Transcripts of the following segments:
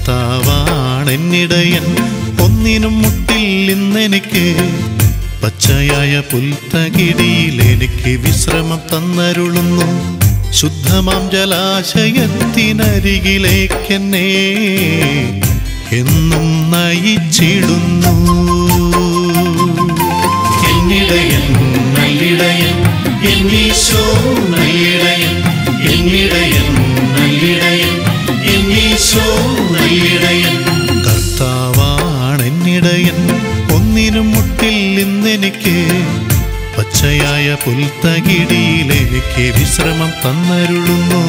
കർത്താവാണെന്നിടയൻ ഒന്നിനും മുട്ടില്ലെന്നെനിക്ക് പച്ചയായ പുൽത്തകിടിയിൽ എനിക്ക് വിശ്രമം തന്നരുളുന്നു ശുദ്ധമാം ജലാശയത്തിനരികിലേക്കെന്നെ എന്നും നയിച്ചിടുന്നു എന്നിടയൻ നല്ലിടയൻ എന്നീശോ നല്ലിടയൻ എന്നിടയൻ നല്ലിടയൻ എന്നീശോ നല്ലിടയൻ കർത്താവാണെന്നിടയൻ ഒന്നിനും മുട്ടില്ലെന്നെനിക്ക് പച്ചയായ പുൽത്തകിടിയിൽ എനിക്ക് വിശ്രമം തന്നരുളുന്നു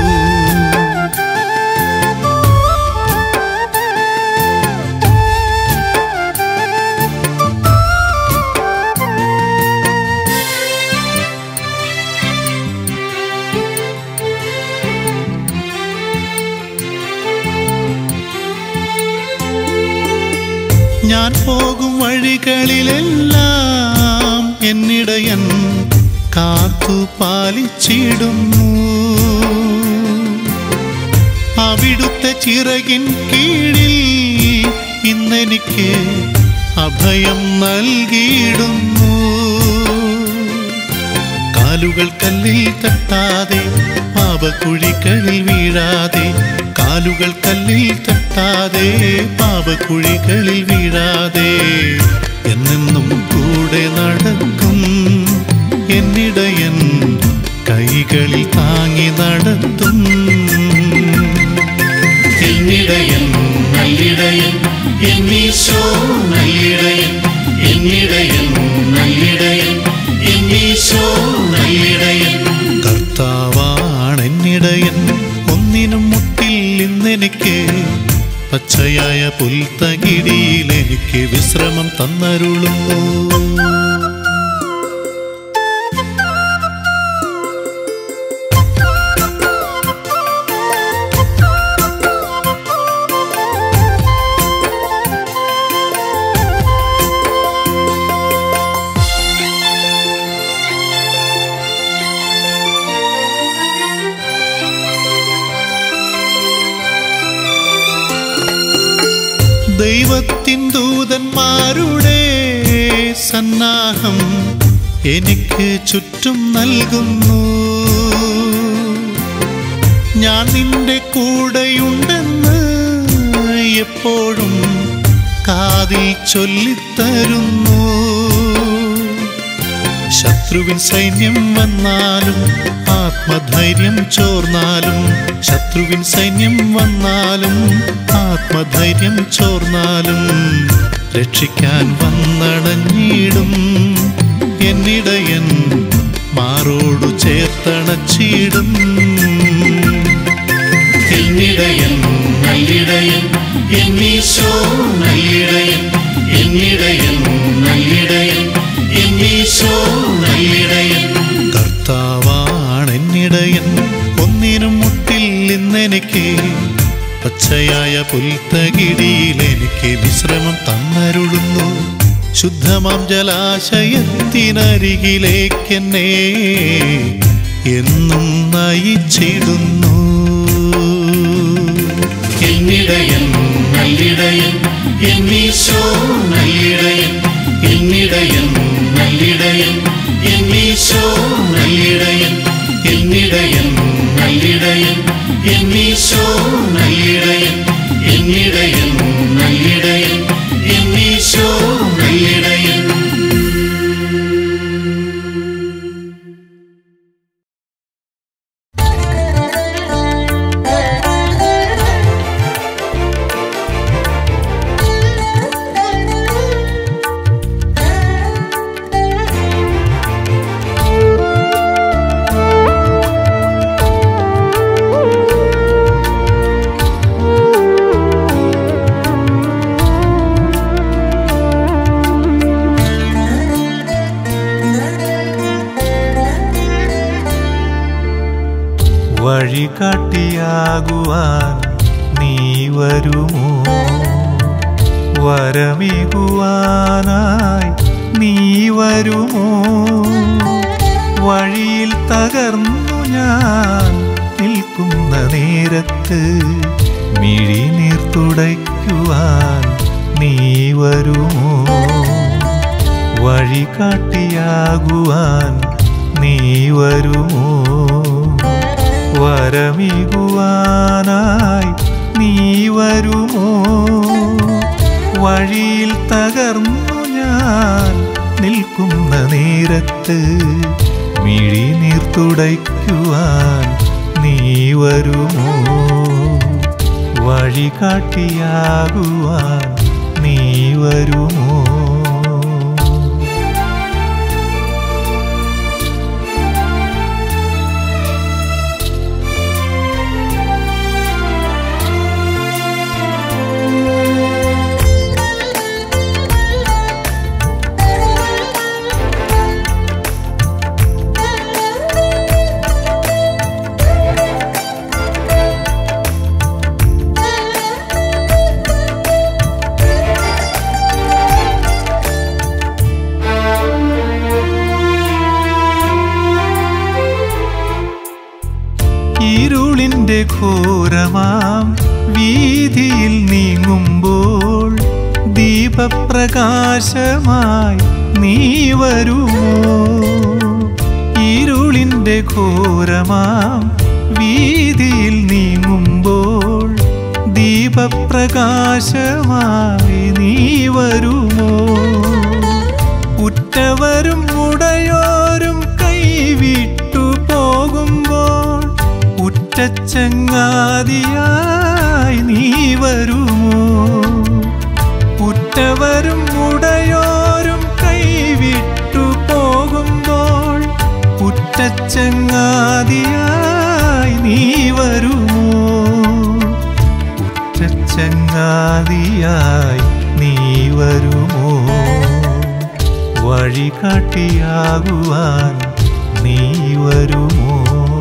ഞാൻ പോകും വഴികളിലെല്ലാം എന്നിടയൻ കാത്തു പാലിച്ചിടുന്നു അവിടുത്തെ ചിറകിൻ കീഴിൽ ഇന്നെനിക്ക് അഭയം നൽകിയിടുന്നു കാലുകൾ കല്ലിൽ തട്ടാതെ പാപക്കുഴികളിൽ വീഴാതെ കാലുകൾ കല്ലിൽ തട്ടാതെ പാപക്കുഴികളിൽ വീഴാതെ എന്നെന്നും കൂടെ നടക്കും എന്നിടയൻ കൈകളിൽ താങ്ങി നടത്തും എന്നിടയൻ നല്ലിടയൻ എന്നീശോ നല്ലിടയൻ എന്നിടയൻ നല്ലിടയൻ എന്നീശോ നല്ലിടയൻ കർത്താവാണെന്നിടയൻ ഒന്നിനും മുട്ടില്ലെന്നെനിക്ക് പച്ചയായ പുൽത്തകിടിയിൽ എനിക്ക് വിശ്രമം തന്നരുളുന്നു ദൈവത്തിൻ ദൂതന്മാരുടെ സന്നാഹം എനിക്ക് ചുറ്റും നൽകുന്നു ഞാൻ നിന്റെ കൂടെയുണ്ടെന്ന് എപ്പോഴും കാതിൽ ചൊല്ലിത്തരുന്നു ശത്രുവിൻ സൈന്യം വന്നാലും ആത്മധൈര്യം ചോർന്നാലും ശത്രുവിൻ സൈന്യം വന്നാലും ആത്മധൈര്യം ചോർന്നാലും രക്ഷിക്കാൻ വന്നടഞ്ഞിടും എന്നിടയൻ മാറോടു ചേർത്തണച്ചിടും എന്നിടയൻ നല്ലിടയൻ എന്നീശോ നല്ലിടയൻ എന്നിടയൻ നല്ലിടയൻ എന്നീശോ നല്ലിടയൻ കർത്താവാണെന്നിടയൻ ഒന്നിനും മുട്ടില്ലെന്നെനിക്ക് പച്ചയായ പുൽത്തകിടിയിൽ എനിക്ക് വിശ്രമം തന്നരുളുന്നു ശുദ്ധമാം ജലാശയത്തിനരികിലേക്കെന്നെ എന്നും നയിച്ചിടുന്നു എന്നിടയൻ നല്ലിടയൻ എന്നീശോ നല്ലിടയൻ എന്നിടയൻ നല്ലിടയൻ എന്നീശോ നല്ലിടയൻ എന്നിടയൻ നല്ലിടയൻ എന്നീശോ നല്ലിടയൻ എന്നിടയൻ നല്ലിടയൻ എന്നീശോ നല്ലിടയൻ വഴികാട്ടിയാകുവാൻ നീ വരുമോ വരമേകുവാനായി നീ വരുമോ വഴിയിൽ തകർന്നു ഞാൻ നിൽക്കുന്ന നേരത്ത് മിഴിനീർത്തുട വരമികുവാനായി നീ വരുമോ വഴിയിൽ തകർന്നു ഞാൻ നിൽക്കുന്ന നേരത്ത് മിഴിനീർ തുടയ്ക്കുവാൻ നീ വരുമോ വഴി കാട്ടിയാകുവാൻ നീ വരുമോ ഇരുളിന്റെ ഘോരമാം വീതിയിൽ നീങ്ങുമ്പോൾ ദീപപ്രകാശമായി നീ വരുമോ ഇരുളിന്റെ ഘോരമാം വീതിയിൽ നീങ്ങുമ്പോൾ ദീപപ്രകാശമായി നീ വരുമോ ഉറ്റവരും ഉടയോരും കൈവിട്ടു പോകുമ്പോൾ ഉറ്റച്ചങ്ങാതിയായി നീ വരുമോ ഉറ്റവരും ഉടയോരും കൈവിട്ടു പോകുമ്പോൾ ഉറ്റച്ചങ്ങാതിയായി നീ വരുമോ ഉറ്റച്ചങ്ങാതിയായി നീ വരുമോ വഴി കാട്ടിയാകുവാൻ നീ വരുമോ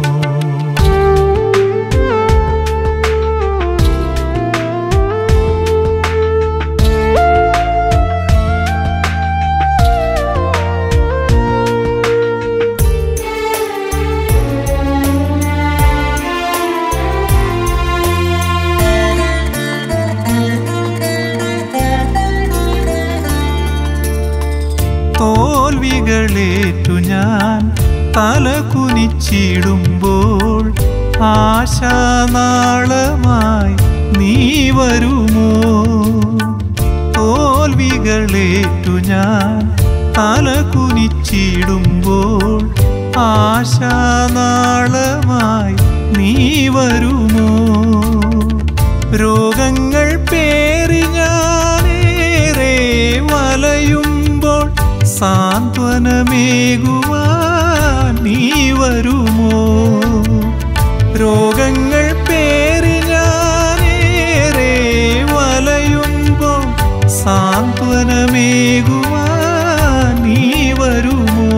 തോൽവികളേറ്റു ഞാൻ തല കുനിച്ചിടുമ്പോൾ ആശാനാളമായി നീ വരുമോ തോൽവികളേറ്റു ഞാൻ തല കുനിച്ചിടുമ്പോൾ ആശാനാളമായി നീ വരുമോ രോഗങ്ങൾ പേറി ഞാനേറെ വലയുമ്പോൾ സാന്ത്വനമേകുവാൻ നീ വരുമോ രോഗങ്ങൾ പേറി ഞാനേറെ വലയുമ്പോൾ സാന്ത്വനമേകുവാൻ നീ വരുമോ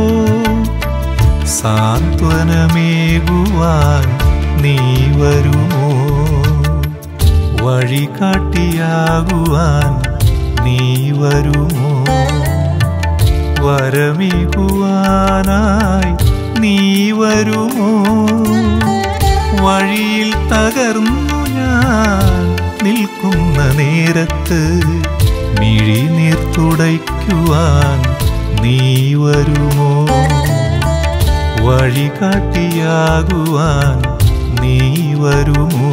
സാന്ത്വനമേകുവാൻ നീ വരുമോ വഴി കാട്ടിയാകുവാൻ നീ വരുമോ വരമികുവാനായി നീ വരുമോ വഴിയിൽ തകർന്നു ഞാൻ നിൽക്കുന്ന നേരത്ത് മിഴിനീർ തുടയ്ക്കുവാൻ നീ വരുമോ വഴി കാട്ടിയാകുവാൻ നീ വരുമോ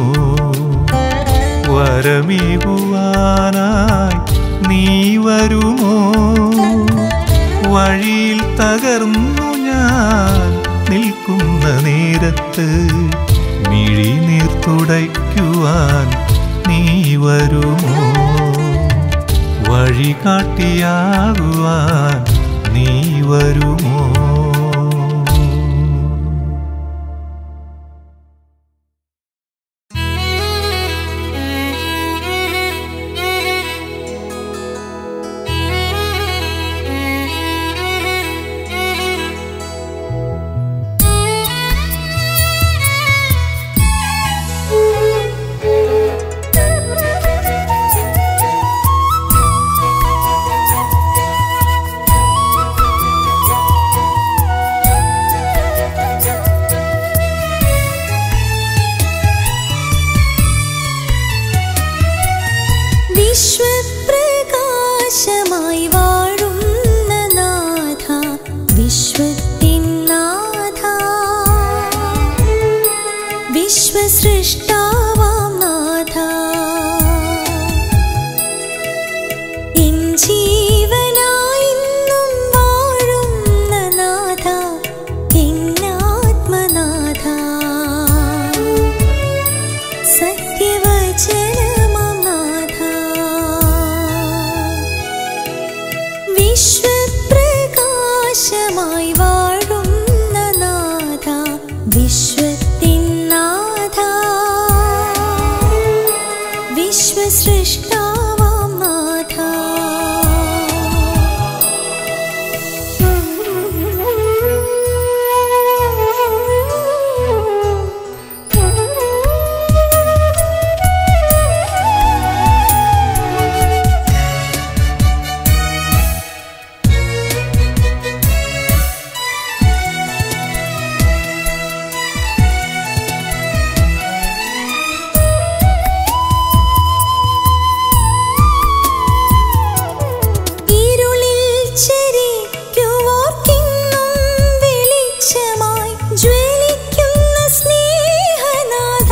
വരമികുവാനായി നീ വരുമോ വഴിയിൽ തകർന്നു ഞാൻ നിൽക്കുന്ന നേരത്ത് മിഴിനീർ തുടയ്ക്കുവാൻ നീ വരുമോ വഴി കാട്ടിയാകുവാൻ നീ വരുമോ Thank you. വിശ്വസൃഷ്ടാവാം നാഥ എൻ ജീവനായിന്നും വാഴുന്ന നാഥ എന്നാത്മനാഥ സത്യവചനമാം നാഥ വിശ്വപ്രകാശമായി വാഴുന്ന നാഥ വിശ്വത്തിൻ നാഥ വിശ്വസൃഷ്ടാവാം നാഥ ഇരുളിൽ ചരിക്കുവോർക്കിന്നും വെളിച്ചമായി ജ്വലിക്കുന്ന സ്നേഹനാഥ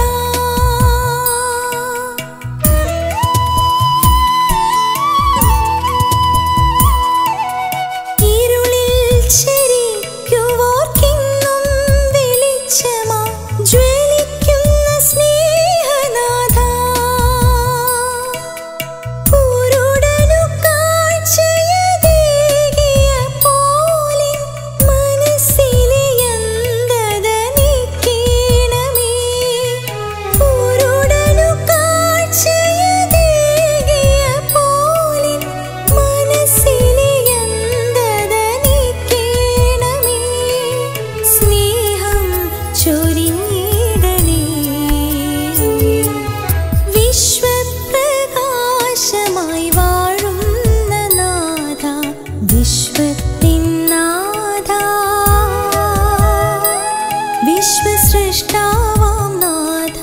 ഇരുളിൽ ചരിക്കുവോർക്കിന്നും വെളിച്ചമായി ജ്വലിക്കുന്ന സ്നേഹനാഥ കുരുടനു കാഴ്ചയതേകിയ പോലെ മനസ്സിലെ അന്ധത നീക്കണമേ. കുരുടനു കാഴ്ചയതേകിയ പോലെ മനസ്സിലെ അന്ധത നീക്കണമേ. സ്നേഹം ചൊരിഞ്ഞിടണേ വിശ്വപ്രകാശമായി വാഴുന്ന നാഥ വിശ്വത്തിൻ നാഥ വിശ്വസൃഷ്ടാവാം നാഥ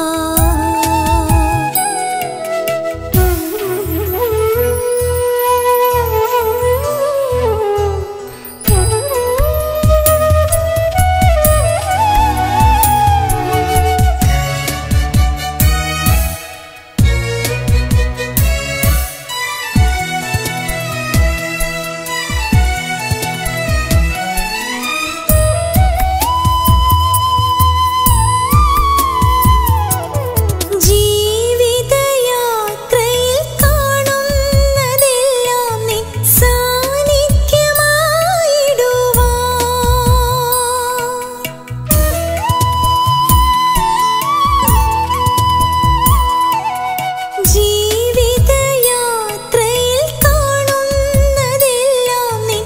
ജീവിതയാത്രയിൽ കാണുന്നതെല്ലാം നിൻ സാന്നിധ്യമായിടുവാൻ ജീവിതയാത്രയിൽ കാണുന്നതെല്ലാം നിൻ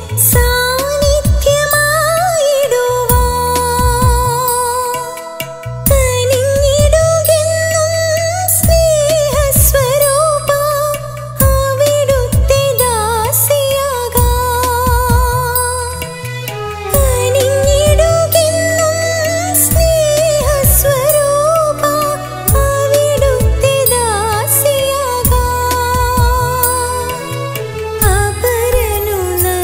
സാന്നിധ്യമായിടുവാൻ കനിഞ്ഞിടുകെന്നും സ്നേഹസ്വരൂപ അവിടുത്തെ ദാസിയാകാം കനിഞ്ഞിടുകെന്നും സ്നേഹസ്വരൂപ അവിടുത്തെ ദാസിയാകാം അപരനു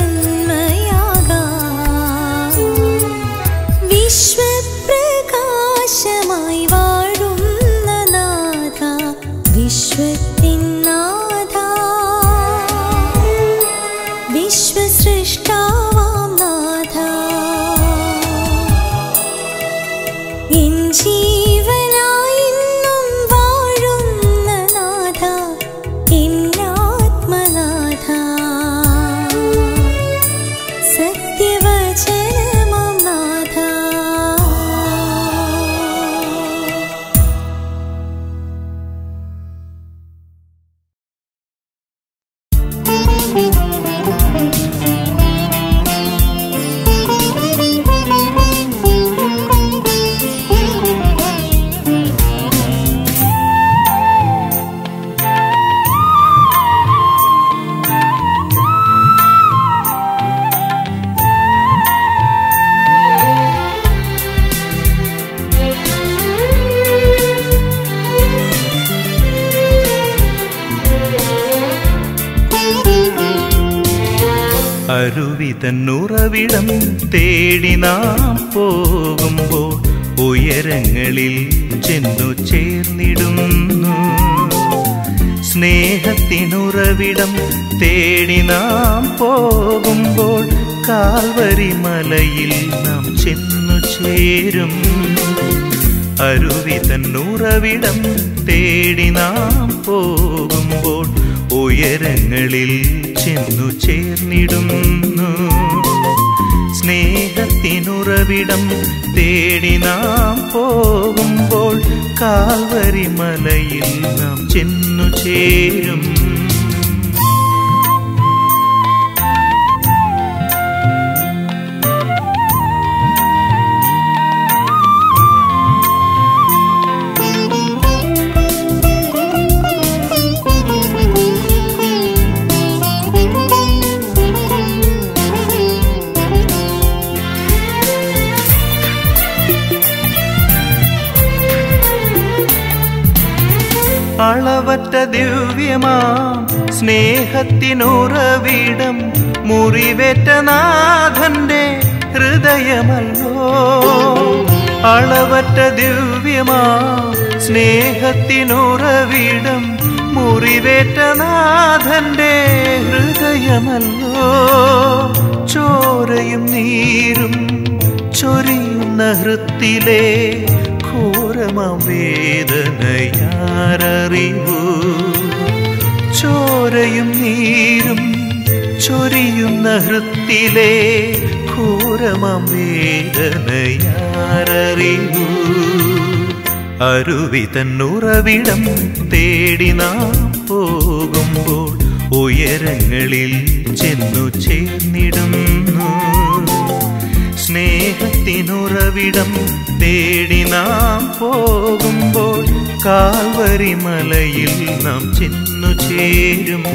നന്മയാകാം വിശ്വപ്രകാശമായി വാഴുന്ന നാഥ വിശ്വത്തിൻ നാഥ വിശ്വസൃഷ്ടാവാം നാഥ എൻ ജീവനായിന്നും വാഴുന്ന നാഥ എന്നാത്മനാഥ സത്യവചനമാം നാഥ അരുവിതന്നുറവിടം തേടി നാം പോകുമ്പോൾ ഉയരങ്ങളിൽ ചെന്നു ചേർന്നിടുന്നു സ്നേഹത്തിനുറവിടം തേടി നാം പോകുമ്പോൾ കാൽവരി മലയിൽ നാം ചെന്നു ചേരും അരുവിതന്നുറവിടം തേടി നാം പോകുമ്പോൾ ഉയരങ്ങളിൽ ചെന്നു ചേർന്നിടുന്നു സ്നേഹത്തിനുറവിടം തേടി നാം പോകുമ്പോൾ കാൽവരി മലയിൽ നാം ചെന്നു ചേരും അളവറ്റ ദിവ്യമാം സ്നേഹത്തിനുറവിടം മുറിവേറ്റ നാഥന്റെ ഹൃദയമല്ലോ അളവറ്റ ദിവ്യമാം സ്നേഹത്തിനുറവിടം മുറിവേറ്റ നാഥന്റെ ഹൃദയമല്ലോ ചോരയും നീരും ചൊരിയുന്ന ഹൃത്തിലെ ഘോരമാം വേദനയാരറിവൂ ചോരയും നീരും ചൊരിയുന്ന ഹൃത്തിലെ ഘോരമാം വേദനയാരറിവൂ അരുവി തന്നുറവിടം തേടി നാം പോകുമ്പോൾ ഉയരങ്ങളിൽ ചെന്നു ചേർന്നിടുന്നു സ്നേഹത്തിനുറവിടം തേടി നാം പോകുമ്പോൾ കാൽവരി മലയിൽ നാം ചെന്നു ചേരും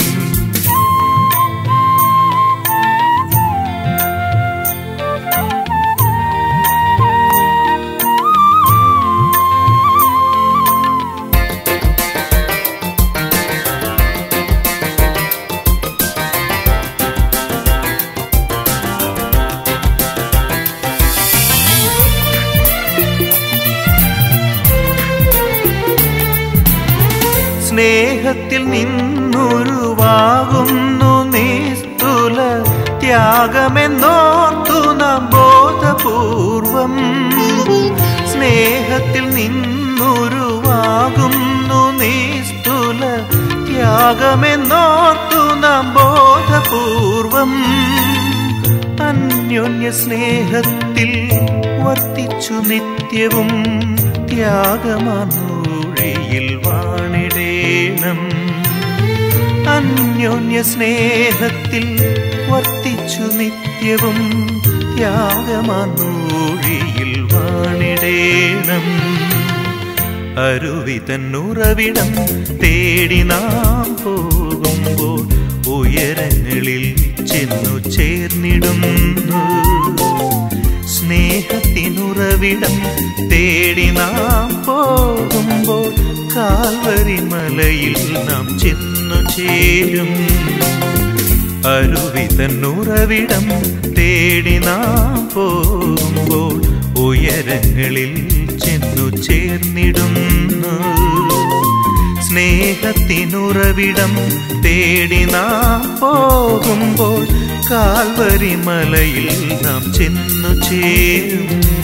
സ്നേഹത്തിൽ നിന്നുരുവാകുന്നു നിസ്തുല ത്യാഗമെന്നോർത്തു നാം ബോധപൂർവം സ്നേഹത്തിൽ നിന്നുരുവാകുന്നു നിസ്തുല ത്യാഗമെന്നോർത്തു നാം ബോധപൂർവം അന്യോന്യ സ്നേഹത്തിൽ വർത്തിച്ചു നിത്യവും ത്യാഗമാനൂഴിയിൽ വാണിടേണം അന്യോന്യ സ്നേഹത്തിൽ വർത്തിച്ചു നിത്യവും ത്യാഗമാനൂഴിയിൽ വാണിടേണം അരുവി തന്നുറവിടം തേടി നാം പോകുമ്പോൾ ഉയരങ്ങളിൽ ചെന്നു ചേർന്നിടുന്നു സ്നേഹത്തിനുറവിടം തേടി നാം പോകുമ്പോൾ കാൽവരി മലയിൽ നാം ചെന്നു ചേരും അരുവി തന്നുറവിടം തേടി നാം പോകുമ്പോൾ ഉയരങ്ങളിൽ ചെന്നു ചേർന്നിടുന്നു സ്നേഹത്തിനുറവിടം തേടി നാം പോകുമ്പോൾ കാൽവരി മലയിൽ നാം ചെന്നു ചേരും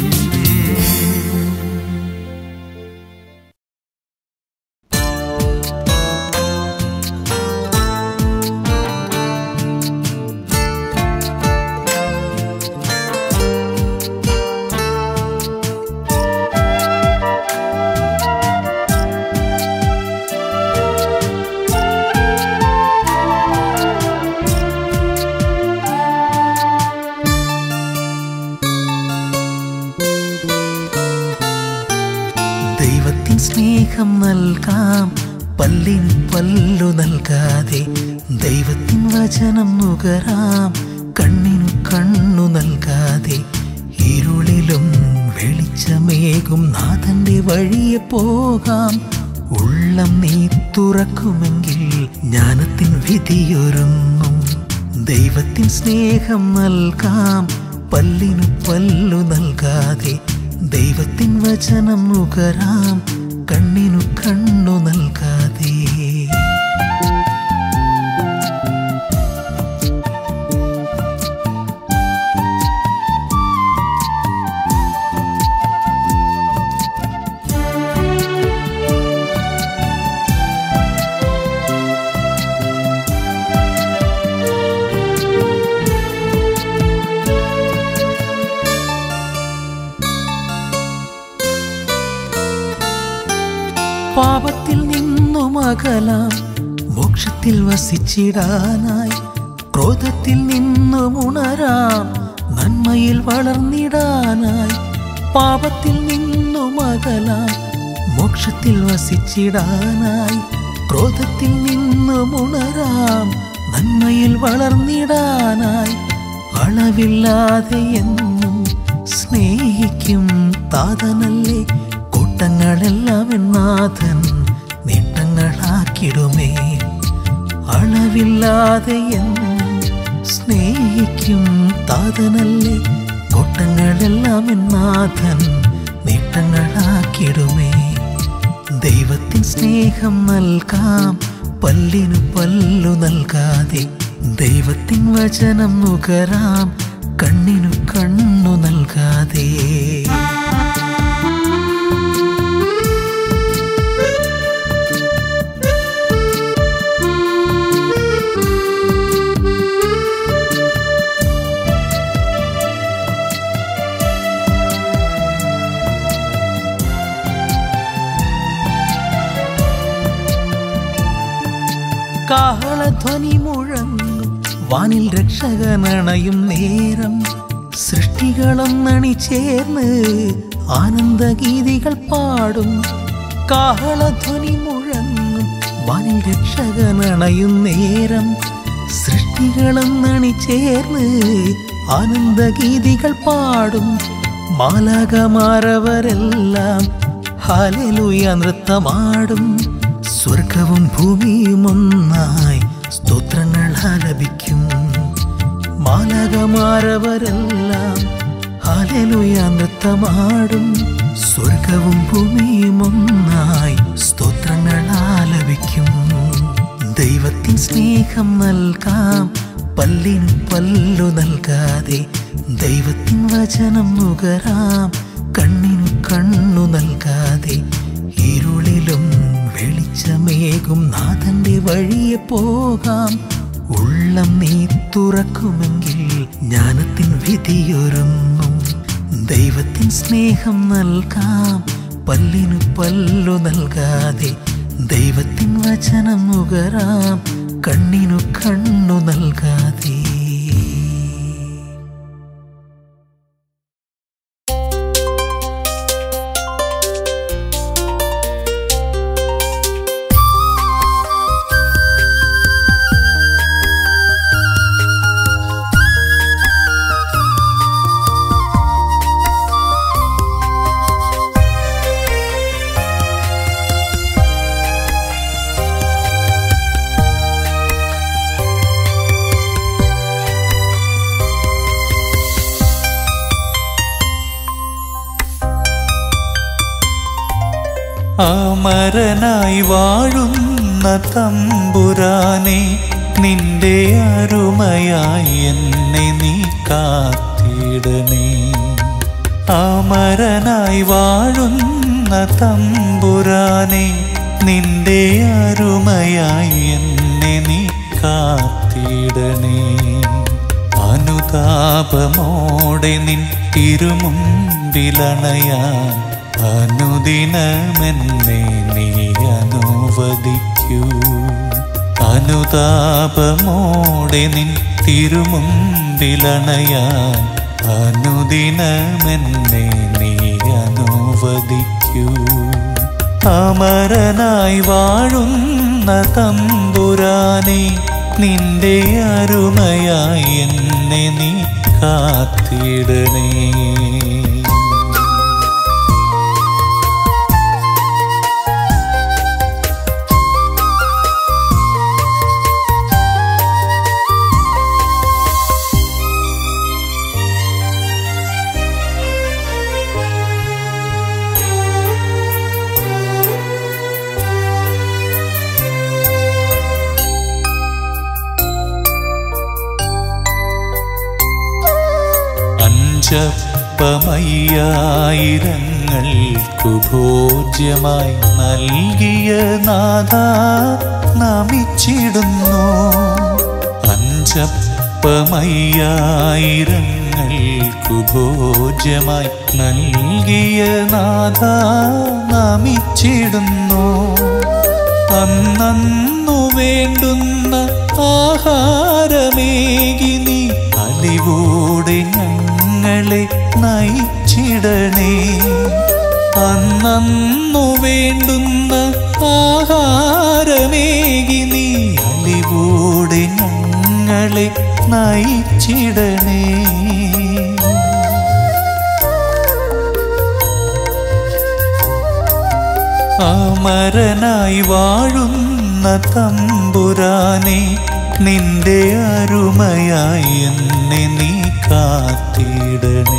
ദൈവത്തിൻ സ്നേഹം നൽകാം പല്ലിന് പല്ലു നൽകാതെ ദൈവത്തിൻ വചനം നുകരാം കണ്ണിനു കണ്ണു നൽകാതെ ഇരുളിലും വെളിച്ചമേകും നാഥന്റെ വഴിയെ പോകാം ഉള്ളം നീ തുറക്കുമെങ്കിൽ ജ്ഞാനത്തിൻ വിധിയൊരുങ്ങും ദൈവത്തിൻ സ്നേഹം നൽകാം പല്ലിനു പല്ലു നൽകാതെ ദൈവത്തിൻ വചനം നുകരാം കണ്ണിനു കണ്ണു നൽകാതെ പാപത്തിൽ നിന്നും അകലാം മോക്ഷത്തിൽ വസിച്ചിടാനായി ക്രോധത്തിൽ നിന്നും ഉണരാം നന്മയിൽ വളർന്നിടാനായി പാപത്തിൽ നിന്നും അകലാം മോക്ഷത്തിൽ വസിച്ചിടാനായി ക്രോധത്തിൽ നിന്നും ഉണരാം നന്മയിൽ വളർന്നിടാനായി അളവില്ലാതെ എന്നും സ്നേഹിക്കും താതനല്ലേ കൂട്ടങ്ങളെല്ലാം എന്നാഥൻ നേട്ടങ്ങളാക്കിടുമേ അളവില്ലാതെ എന്നും സ്നേഹിക്കും താതനല്ലേ കൂട്ടങ്ങളെല്ലാം എന്നാഥൻ നേട്ടങ്ങളാക്കിടുമേ ദൈവത്തിൻ സ്നേഹം നൽകാം പല്ലിനു പല്ലു നൽകാതെ ദൈവത്തിൻ വചനം നുകരാം കണ്ണിനു കണ്ണു നൽകാതെ കാഹളധ്വനി മുഴങ്ങും വാനിൽ രക്ഷകനണയും നേരം സൃഷ്ടികളൊന്നണി ചേർന്ന് ആനന്ദഗീതികൾ പാടും കാഹളധ്വനി മുഴങ്ങും വാനിൽ രക്ഷകനണയും നേരം സൃഷ്ടികളൊന്നണി ചേർന്ന് ആനന്ദഗീതികൾ പാടും മാലാകമാരവരെല്ലാം ഹാലലുയ നൃത്തമാടും സ്വർഗവും ഭൂമിയും ഒന്നായി സ്തോത്രങ്ങൾ ആലപിക്കും മാലകമാരവരെല്ലാം ഹാലലുയ നൃത്തമാടും സ്വർഗവും ഭൂമിയും ഒന്നായി സ്തോത്രങ്ങൾ ആലപിക്കും ദൈവത്തിൻ സ്നേഹം നൽകാം പല്ലിനു പല്ലു നൽകാതെ ദൈവത്തിൻ വചനം നുകരാം കണ്ണിനു കണ്ണു നൽകാതെ ഇരുളിലും വെളിച്ചമേകും നാഥന്റെ വഴിയെ പോകാം ഉള്ളം നീ തുറക്കുമെങ്കിൽ ജ്ഞാനത്തിൻ വിധിയൊരുങ്ങും ദൈവത്തിൻ സ്നേഹം നൽകാം പല്ലിനു പല്ലു നൽകാതെ ദൈവത്തിൻ വചനം നുകരാം കണ്ണിനു കണ്ണു നൽകാതെ അമരനായി വാഴുന്ന തമ്പുരാനെ നിന്റെ അരുമയായി എന്നെ നീ കാത്തിടണേ അമരനായി വാഴുന്ന തമ്പുരാനെ നിന്റെ അരുമയായി എന്നെ നീ കാത്തിടണേ അനുതാപമോടെ നിൻ തിരുമുമ്പിലണയാൻ അനുദിനമെന്നെ നീ അനുവദിക്കൂ അനുതാപമോടെ നിൻ തിരുമുമ്പിലണയാൻ അനുദിനമെന്നെ നീ അനുവദിക്കൂ അമരനായി വാഴുന്ന തമ്പുരാനെ നിന്റെ അരുമയായി എന്നെ നീ കാത്തിടണേ അഞ്ചപ്പമയ്യായിരങ്ങൾക്കു ഭോജ്യമായി നൽകിയ നാഥ നമിച്ചിടുന്നു അഞ്ചപ്പമയ്യായിരങ്ങൾക്കു ഭോജ്യമായി നൽകിയ നാഥ നമിച്ചിടുന്നു അന്നു വേണ്ടുന്ന ആഹാരമേകി നീ അലിവോടെ ഞങ്ങളെ നയിച്ചിടണേ അന്നു വേണ്ടുന്ന ആഹാരമേകി നീ അലിവോടെ ഞങ്ങളെ നയിച്ചിടണേ അമരനായി വാഴുന്ന തമ്പുരാനെ നിന്റെ അരുമയായി എന്നെ നീ കാത്തിടണേ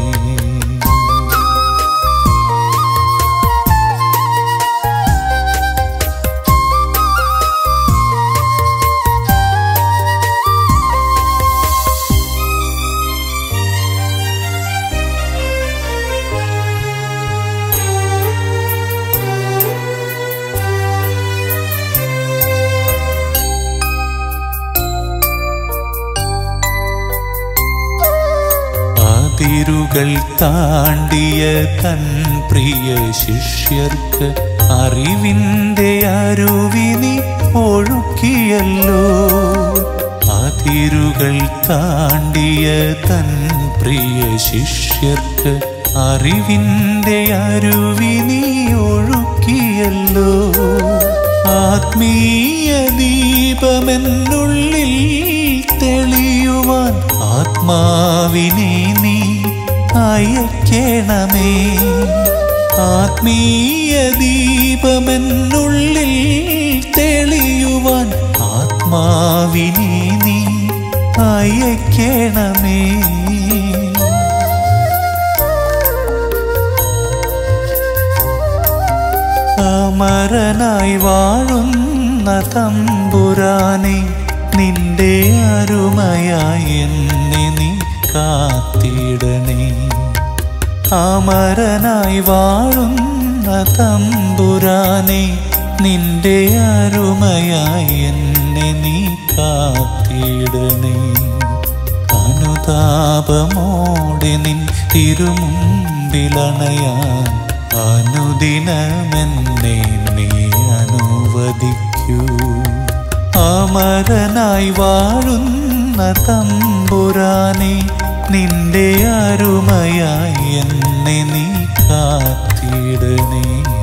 അതിരുകൾ താണ്ടിയ തൻ പ്രിയ ശിഷ്യർക്ക് അറിവിൻ്റെ അരുവിനി ഒഴുക്കിയല്ലോ അതിരുകൾ താണ്ടിയ തൻ പ്രിയ ശിഷ്യർക്ക് അറിവിൻ്റെ അരുവിനി ഒഴുക്കിയല്ലോ ആത്മീയ ദീപമെന്നുള്ളിൽ തെളിയുവാൻ ആത്മാവിനെ നീ അയക്കണമേ ആത്മീയ ദീപമെന്നുള്ളിൽ തെളിയുവാൻ ആത്മാവിനെ നീ അയക്കണമേ അമരനായി വാഴുന്ന തമ്പുരാനെ നിന്റെ അരുമയായി എന്നെ നീ കാത്തിടണേ അമരനായി വാഴുന്ന തമ്പുരാനെ നിന്റെ അരുമയായി എന്നെ നീ കാത്തിടണേ അനുതാപമോടെ നിൻ തിരുമുമ്പിലണയാൻ അനുദിനമെന്നെ നീ അനുവദിക്കൂ അമരനായി വാഴുന്ന തമ്പുരാനെ നിന്റെ അരുമയായി എന്നെ നീ കാത്തിടണേ